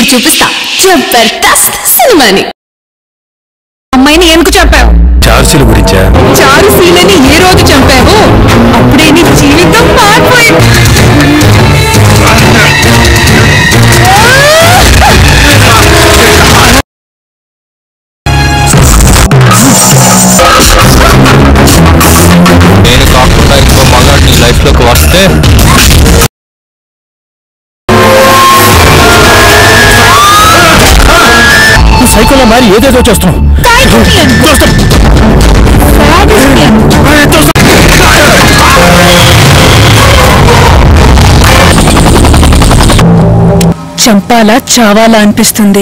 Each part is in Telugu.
చూపిస్తా జబర్దస్త్ సినిమాని అమ్మాయిని ఎందుకు చంపావు చార్జీల గురించా చారు శీలని ఏ రోజు చంపావు అప్పుడే నీ జీవితం మారిపోయింది నేను కాకుండా ఇంకో మగాడు నీ లైఫ్ లోకి వస్తే సైకిల్లో మారి ఏదేదో చేస్తున్నావు చంపాలా చావాలా అనిపిస్తుంది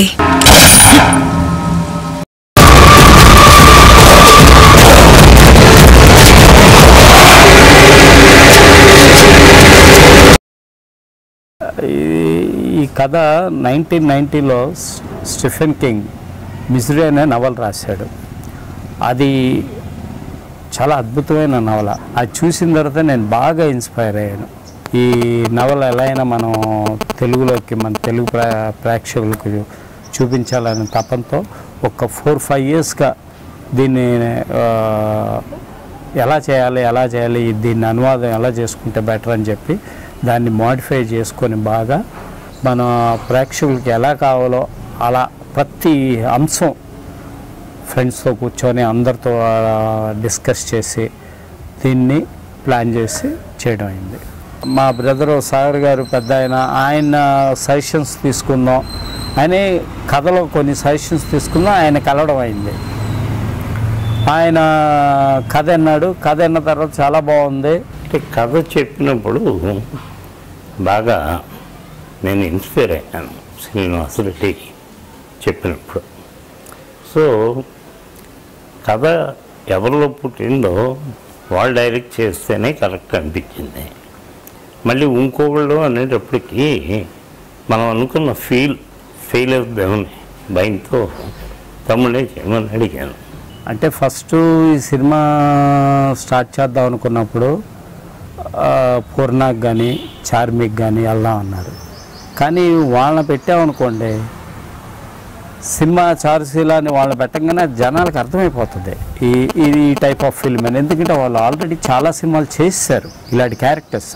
ఈ- ఈ కథ నైన్టీన్ నైంటీలో స్టిఫెన్ కింగ్ మిస్రీ అనే నవల రాశాడు అది చాలా అద్భుతమైన నవల అది చూసిన తర్వాత నేను బాగా ఇన్స్పైర్ అయ్యాను ఈ నవల ఎలా అయినా మనం తెలుగులోకి మన తెలుగు ప్రా ప్రేక్షకులకు చూపించాలనే తపంతో ఒక ఫోర్ ఫైవ్ ఇయర్స్గా దీన్ని ఆ, ఎలా చేయాలి ఎలా చేయాలి దీన్ని అనువాదం ఎలా చేసుకుంటే బెటర్ అని చెప్పి దాన్ని మోడిఫై చేసుకొని బాగా మన ప్రేక్షకులకి ఎలా కావాలో అలా ప్రతి అంశం ఫ్రెండ్స్తో కూర్చొని అందరితో డిస్కస్ చేసి దీన్ని ప్లాన్ చేసి చేయడం అయింది మా బ్రదరు సాగర్ గారు పెద్ద ఆయన ఆయన సజెషన్స్ తీసుకుందాం ఆయన కథలో కొన్ని సజెషన్స్ తీసుకుందాం ఆయన కలవడం అయింది ఆయన కథ అన్నాడు కథ అన్న తర్వాత చాలా బాగుంది అంటే కథ చెప్పినప్పుడు బాగా నేను ఇన్స్పైర్ అయ్యాను శ్రీనివాస్ రెడ్డి చెప్పినప్పుడు సో కథ ఎవరిలో పుట్టిందో వాళ్ళు డైరెక్ట్ చేస్తేనే కరెక్ట్ అనిపించింది మళ్ళీ ఇంకొకళ్ళు అనేటప్పటికీ మనం అనుకున్న ఫీల్ ఫెయిల్ అవుతామని భయంతో తమ్ముడే చేయమని అడిగాను అంటే ఫస్ట్ ఈ సినిమా స్టార్ట్ చేద్దాం అనుకున్నప్పుడు ఆ, పూర్ణాకి కానీ చార్మిక్ కానీ వెళ్దాం అన్నారు కానీ వాళ్ళని పెట్టామనుకోండి సినిమా చారుశీల అని వాళ్ళని పెట్టగానే అది జనాలకు అర్థమైపోతుంది ఈ ఇది ఈ టైప్ ఆఫ్ ఫిల్మ్ అని ఎందుకంటే వాళ్ళు ఆల్రెడీ చాలా సినిమాలు చేశారు ఇలాంటి క్యారెక్టర్స్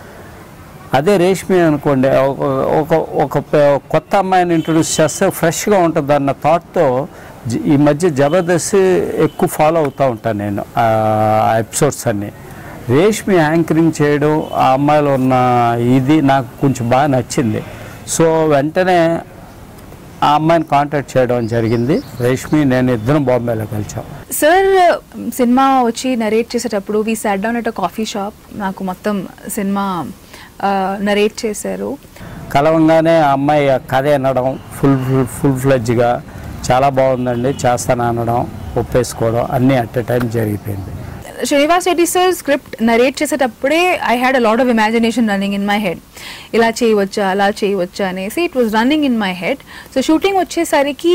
అదే రేష్మి అనుకోండి ఒక ఒక ఒక ప- కొత్త అమ్మాయిని ఇంట్రొడ్యూస్ చేస్తే ఫ్రెష్గా ఉంటుంది అన్న థాట్తో జ- ఈ మధ్య జబర్దస్త్ ఎక్కువ ఫాలో అవుతూ ఉంటాను నేను ఆ ఎపిసోడ్స్ అన్నీ రేష్మి యాంకరింగ్ చేయడం ఆ అమ్మాయిలో ఉన్న ఇది నాకు కొంచెం బాగా నచ్చింది సో వెంటనే ఆ అమ్మాయిని కాంటాక్ట్ చేయడం జరిగింది రేష్మి నేను ఇద్దరం బాంబేలో కలిసాం సార్ సినిమా వచ్చి నరేట్ చేసేటప్పుడు we sat down at a coffee shop నాకు మొత్తం సినిమా నరేట్ చేశారు కలవంగానే ఆ అమ్మాయి ఆ కథ వినడం ఫుల్ ఫుల్ ఫుల్ ఫ్లెడ్జ్గా చాలా బాగుందండి చేస్తాను అనడం ఒప్పేసుకోవడం అన్నీ అట్ ఎ టైం జరిగిపోయింది Srinivas Reddy sir script narrate చేసేటప్పుడే I had a lot of imagination running in my head ఇలా చేయవచ్చా అలా చేయవచ్చా అనేసి it was running in my head so shooting వచ్చేసరికి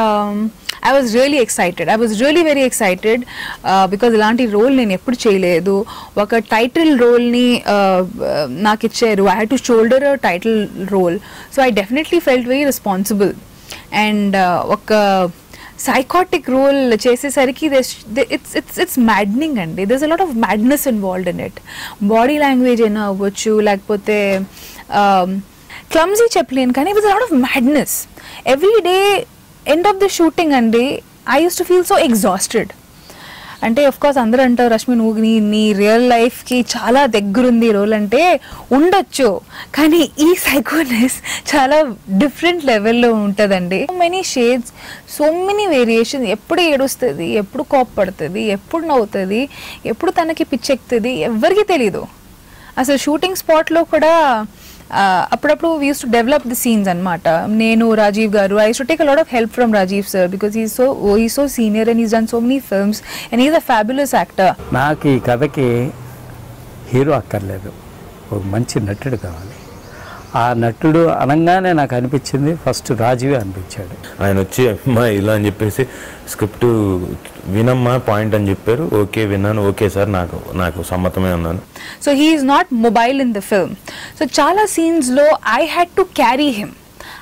I was really excited I was really very excited because ఇలాంటి రోల్ నేను ఎప్పుడు చేయలేదు ఒక టైటిల్ రోల్ని నాకు ఇచ్చారు I had to shoulder title role so I definitely felt very responsible and ఒక సైకాటిక్ రోల్ చేసేసరికి ఇట్స్ ఇట్స్ ఇట్స్ మ్యాడ్నింగ్ అండి there's a lot of madness involved in it body language అయినా అవ్వచ్చు లేకపోతే క్లమ్జీ చెప్పలేను కానీ it lot of madness every day end of the shooting అండి I used to feel so exhausted అంటే ఆఫ్ కోర్స్ అందరూ అంటారు రష్మి నువ్వు నీ నీ రియల్ లైఫ్కి చాలా దగ్గరుంది రోల్ అంటే ఉండొచ్చు కానీ ఈ సైకోనెస్ చాలా డిఫరెంట్ లెవెల్లో ఉంటుందండి so many shades so many variation ఎప్పుడు ఏడుస్తుంది ఎప్పుడు కోప్పడుతుంది ఎప్పుడు నవ్వుతుంది ఎప్పుడు తనకి పిచ్చెక్కుతుంది ఎవరికి తెలీదు అసలు షూటింగ్ స్పాట్లో కూడా ఆ, అప్పుడప్పుడు we used to develop the scenes అనమాట నేను Rajiv garu I to take a lot of help from Rajiv sir because he so he so senior and he's done so many films and is a fabulous actor నాకు ఈ కథకి హీరో అక్కర్లేదు ఒక మంచి నటుడు కావాలి ఆ నటుడు అనగానే నాకు అనిపించింది ఫస్ట్ రాజీవే అనిపించాడు ఆయన వచ్చి అమ్మా ఇలా అని చెప్పేసి స్క్రిప్ట్ వినమ్మా పాయింట్ అని చెప్పారు ఓకే విన్నాను ఓకే సార్ నాకు నాకు సమ్మతమే అన్నాను so he is not mobile in the film so చాలా సీన్స్లో I had to carry him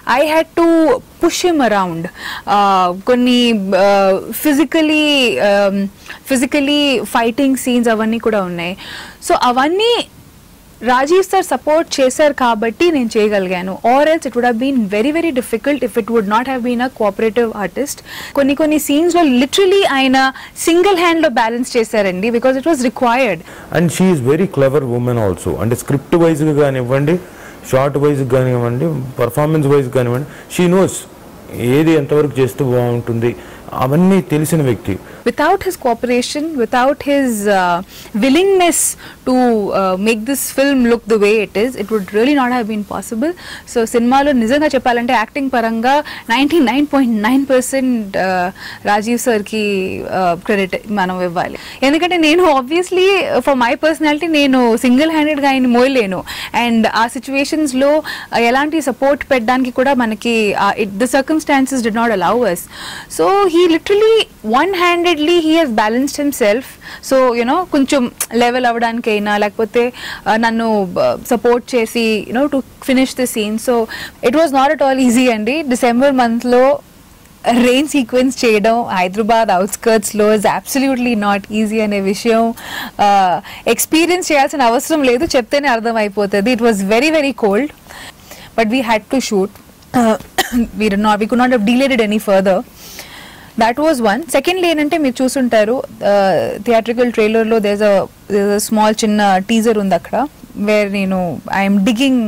I had to push him around కొన్ని ఫిజికలీ ఫిజికలీ ఫైటింగ్ సీన్స్ అవన్నీ కూడా ఉన్నాయి సో అవన్నీ రాజీవ్ సార్ సపోర్ట్ చేశారు కాబట్టి నేను చేయగలిగాను or else it would have been very very difficult if it would not have been a cooperative artist కొన్ని కొన్ని సీన్స్లో లిటరలీ ఆయన సింగిల్ హ్యాండ్లో బ్యాలెన్స్ చేశారండి because it was required and she is very clever woman also అంటే స్క్రిప్ట్ వైజ్గా కానివ్వండి షార్ట్ వైజ్ కానివ్వండి పర్ఫార్మెన్స్ వైజ్ కానివ్వండి షీ నోస్ ఏది ఎంతవరకు చేస్తే బాగుంటుంది అవన్నీ తెలిసిన వ్యక్తి without his cooperation, without his uh, willingness to uh, make this film look the way it is, it would really not have been possible. So, సినిమాలో నిజంగా చెప్పాలంటే యాక్టింగ్ పరంగా ninety nine point nine percent Rajiv సార్కి క్రెడిట్ మనం ఇవ్వాలి ఎందుకంటే నేను ఆబ్వియస్లీ ఫర్ మై పర్సనాలిటీ నేను సింగిల్ హ్యాండెడ్గా ఆయన మోయలేను అండ్ ఆ సిచ్యువేషన్స్లో ఎలాంటి సపోర్ట్ పెట్టడానికి కూడా మనకి the circumstances did not allow us so he literally one handedly he he's balanced himself so you know కొంచెం లెవెల్ అవ్వడానికైనా లేకపోతే uh, నన్ను సపోర్ట్ చేసి you know to finish the scene so it was not at all easy అండి డిసెంబర్ మంత్లో రెయిన్ సీక్వెన్స్ చేయడం హైదరాబాద్ అవుట్స్కర్ట్స్లో ఇస్ అబ్సల్యూట్లీ నాట్ ఈజీ అనే విషయం ఎక్స్పీరియన్స్ చేయాల్సిన అవసరం లేదు చెప్తేనే అర్థమైపోతుంది it was very very cold but we had to shoot we not we could not have delayed any further that was one second ఏంటంటే మీరు చూసుంటారు థియేట్రికల్ ట్రైలర్లో దేస్ అ స్మాల్ చిన్న టీజర్ ఉంది అక్కడ వేర్ నేను I'm digging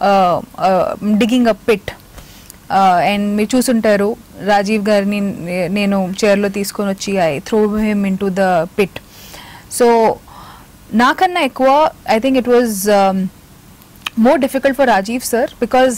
digging a pit and మీరు చూసుంటారు రాజీవ్ గారిని నే- నేను చైర్లో తీసుకొని వచ్చి I throw him in to the pit so నాకన్నా ఎక్కువ I think it was more difficult for Rajiv sir because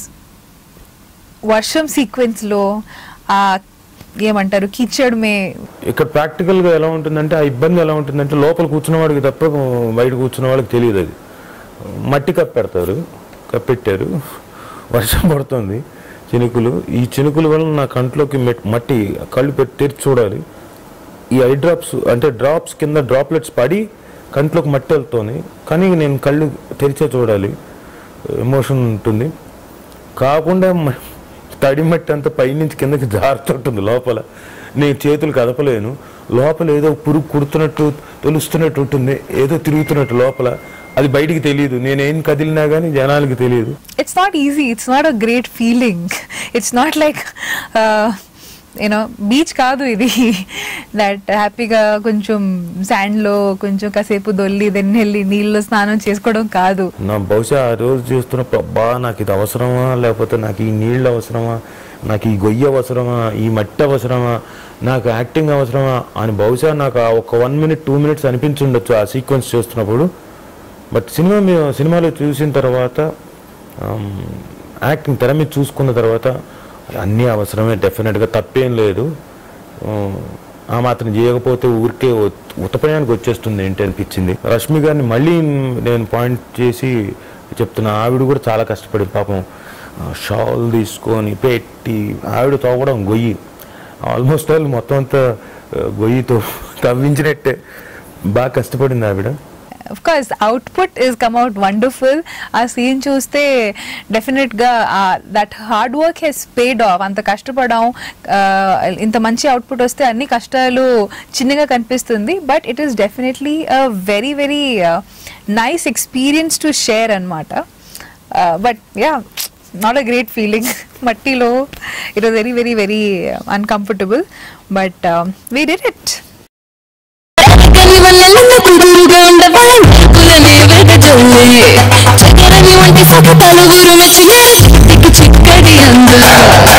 వర్షం సీక్వెన్స్లో ఆ ఏమంటారు కిచడ్మే ఇక్కడ ప్రాక్టికల్గా ఎలా ఉంటుందంటే ఆ ఇబ్బంది ఎలా ఉంటుందంటే లోపల కూర్చున్న వాడికి తప్ప బయట కూర్చున్న వాళ్ళకి తెలియదు అది మట్టి కప్పెడతారు కప్పెట్టారు వర్షం పడుతుంది చినుకులు ఈ చినుకుల వల్ల నా కంట్లోకి మెట్- మట్టి కళ్ళు పెట్టి తెరిచి చూడాలి ఈ ఐ డ్రాప్స్ అంటే డ్రాప్స్ కింద డ్రాప్లెట్స్ పడి కంట్లోకి మట్టి వెళ్తుంది కానీ నేను కళ్ళు తెరిచే చూడాలి ఎమోషన్ ఉంటుంది కాకుండా మ- తడి మట్టి అంతా పైనుంచి కిందకి జారుతుంటుంది లోపల నేను చేతులు కదపలేను లోపల ఏదో పురుగు కుడుతున్నట్టు తెలుస్తున్నట్టు ఉంటుంది ఏదో తిరుగుతున్నట్టు లోపల అది బయటికి తెలియదు నేనేం కదిలినా కానీ జనాలకి తెలియదు it's not easy it's not a great feeling it's not like you know beach కాదు ఇది దట్ హ్యాపీగా కొంచెం శాండ్లో కొంచెం కాసేపు దొల్లి దెన్ వెళ్ళి నీళ్ళలో స్నానం చేసుకోవడం కాదు నా బహుశా ఆ రోజు చూస్తున్నప్పుడు అబ్బా నాకు ఇది అవసరమా లేకపోతే నాకు ఈ నీళ్ళు అవసరమా నాకు ఈ గొయ్యి అవసరమా ఈ మట్టి అవసరమా నాకు యాక్టింగ్ అవసరమా అని బహుశా నాకు ఆ ఒక వన్ మినిట్ టూ మినిట్స్ అనిపించుండొచ్చు ఆ సీక్వెన్స్ చూస్తున్నప్పుడు బట్ సినిమా మీ సినిమాలో చూసిన తర్వాత ఆమ్, యాక్టింగ్ తెర మీద చూసుకున్న తర్వాత అన్నీ అవసరమే డెఫినెట్గా తప్పేం లేదు ఆ, ఆ మాత్రం చేయకపోతే ఊరికే ఉత్- ఉతపయానికి వచ్చేస్తుంది ఏంటి అనిపించింది రష్మి గారిని మళ్ళీ నేను పాయింట్ చేసి చెప్తున్నా ఆవిడ కూడా చాలా కష్టపడి పాపం ఆ, షాల్ తీసుకొని పెట్టి ఆవిడ తవ్వడం గొయ్యి ఆల్మోస్ట్ ఆల్ మొత్తం అంతా ఆ, గొయ్యితో తవ్వించినట్టే బాగా కష్టపడింది ఆవిడ of course output is come out wonderful ఆ సీన్ చూస్తే డెఫినెట్గా that hard work has paid off అంత కష్టపడడం ఆ, ఇంత మంచి అవుట్పుట్ వస్తే అన్ని కష్టాలు చిన్నగా కనిపిస్తుంది but it is definitely a very very nice experience to share అనమాట but yeah not a great feeling మట్టిలో it was very very very uncomfortable but we did it చక్కని వల్లెలను కుదురుగా ఉండవా కులనే వెదజల్లే చక్కరని వంటి సగతలు గురు మెచ్చిన చిక్కు చిక్కడి అందులో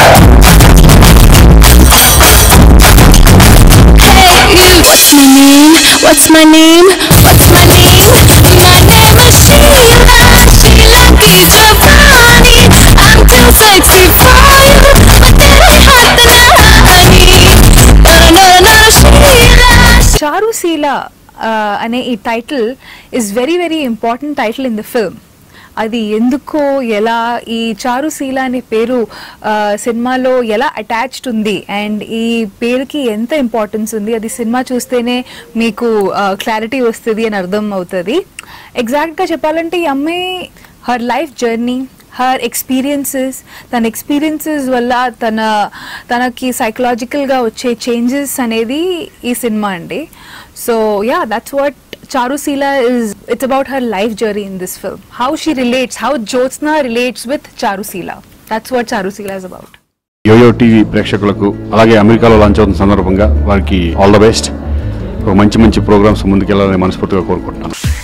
Hey, what's my name? What's my name? What's my name? My name is Sheila. Sheila की जवानी. I'm too sexy for you. मैं तेरे हाथ रानी. No, no, no, Sheila. Charuseela అనే ఈ title is very very important title in the film అది ఎందుకో ఎలా ఈ చారుశీల అనే పేరు ఆ, సినిమాలో ఎలా అటాచ్డ్ ఉంది అండ్ ఈ పేరుకి ఎంత ఇంపార్టెన్స్ ఉంది అది సినిమా చూస్తేనే మీకు క్లారిటీ వస్తుంది అని అర్థం అవుతుంది ఎగ్జాక్ట్గా చెప్పాలంటే ఈ అమ్మాయి her life journey her experiences తన ఎక్స్పీరియన్సెస్ వల్ల తన తనకి సైకలాజికల్గా వచ్చే చేంజెస్ అనేది ఈ సినిమా అండి so yeah that's what Charuseela is it's about her life journey in this film how she relates how Jyotsna relates with Charuseela that's what Charuseela is about YoYo TV ప్రేక్షకులకు అలాగే అమెరికాలో లాంచ్ అవుతున్న సందర్భంగా వారికి ఆల్ ద బెస్ట్ ఒక మంచి మంచి ప్రోగ్రామ్స్ ముందుకెళ్ళాలని మనస్ఫూర్తిగా కోరుకుంటున్నాను